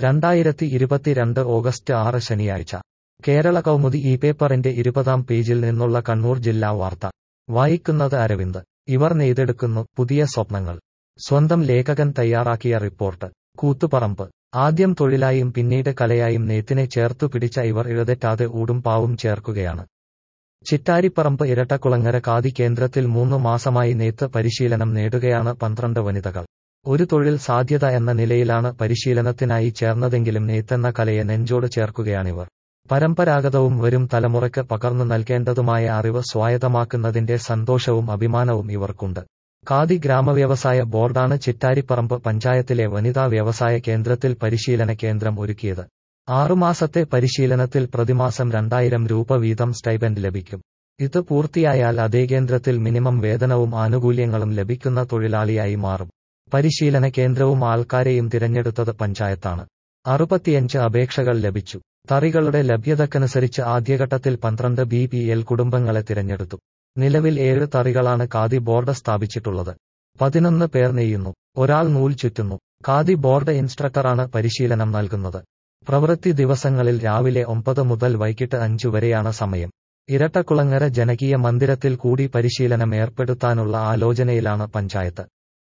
രണ്ടായിരത്തി ഇരുപത്തിരണ്ട് ഓഗസ്റ്റ് ആറ് ശനിയാഴ്ച കേരള കൗമുദി ഈ പേപ്പറിന്റെ ഇരുപതാം പേജിൽ നിന്നുള്ള കണ്ണൂർ ജില്ലാ വാർത്ത വായിക്കുന്നത് അരവിന്ദ് ഇവർ നെയ്തെടുക്കുന്നു പുതിയ സ്വപ്നങ്ങൾ സ്വന്തം ലേഖകൻ തയ്യാറാക്കിയ റിപ്പോർട്ട് കൂത്തുപറമ്പ് ആദ്യം തൊഴിലായും പിന്നീട് കലയായും നെയ്ത്തിനെ ചേർത്തു പിടിച്ച ഇവർ ഇഴതെറ്റാതെ ഊടും പാവും ചേർക്കുകയാണ് ചിറ്റാരിപ്പറമ്പ് ഇരട്ടക്കുളങ്ങര ഖാദി കേന്ദ്രത്തിൽ മൂന്നു മാസമായി നെയ്ത്ത് പരിശീലനം നേടുകയാണ് പന്ത്രണ്ട് വനിതകൾ ഒരു തൊഴിൽ സാധ്യത എന്ന നിലയിലാണ് പരിശീലനത്തിനായി ചേർന്നതെങ്കിലും നെയ്ത്തെന്ന കലയെ നെഞ്ചോട് ചേർക്കുകയാണിവർ പരമ്പരാഗതവും വരും തലമുറയ്ക്ക് പകർന്നു നൽകേണ്ടതുമായ അറിവ് സ്വായത്തമാക്കുന്നതിന്റെ സന്തോഷവും അഭിമാനവും ഇവർക്കുണ്ട് ഖാദി ഗ്രാമവ്യവസായ ബോർഡാണ് ചിറ്റാരിപ്പറമ്പ് പഞ്ചായത്തിലെ വനിതാ വ്യവസായ കേന്ദ്രത്തിൽ പരിശീലന കേന്ദ്രം ഒരുക്കിയത് ആറുമാസത്തെ പരിശീലനത്തിൽ പ്രതിമാസം രണ്ടായിരം രൂപ വീതം സ്റ്റൈപൻഡ് ലഭിക്കും ഇത് പൂർത്തിയായാൽ അതേ കേന്ദ്രത്തിൽ മിനിമം വേതനവും ആനുകൂല്യങ്ങളും ലഭിക്കുന്ന തൊഴിലാളിയായി മാറും പരിശീലന കേന്ദ്രവും ആൾക്കാരെയും തിരഞ്ഞെടുത്തത് പഞ്ചായത്താണ് അറുപത്തിയഞ്ച് അപേക്ഷകൾ ലഭിച്ചു തറികളുടെ ലഭ്യതക്കനുസരിച്ച് ആദ്യഘട്ടത്തിൽ പന്ത്രണ്ട് ബി പി എൽ കുടുംബങ്ങളെ തിരഞ്ഞെടുത്തു നിലവിൽ ഏഴ് തറികളാണ് ഖാദി ബോർഡ് സ്ഥാപിച്ചിട്ടുള്ളത് പതിനൊന്ന് പേർ നെയ്യുന്നു ഒരാൾ നൂൽ ചുറ്റുന്നു ഖാദി ബോർഡ് ഇൻസ്ട്രക്ടറാണ് പരിശീലനം നൽകുന്നത് പ്രവൃത്തി ദിവസങ്ങളിൽ രാവിലെ ഒമ്പത് മുതൽ വൈകിട്ട് അഞ്ചു വരെയാണ് സമയം ഇരട്ടക്കുളങ്ങര ജനകീയ മന്ദിരത്തിൽ കൂടി പരിശീലനം ഏർപ്പെടുത്താനുള്ള ആലോചനയിലാണ് പഞ്ചായത്ത്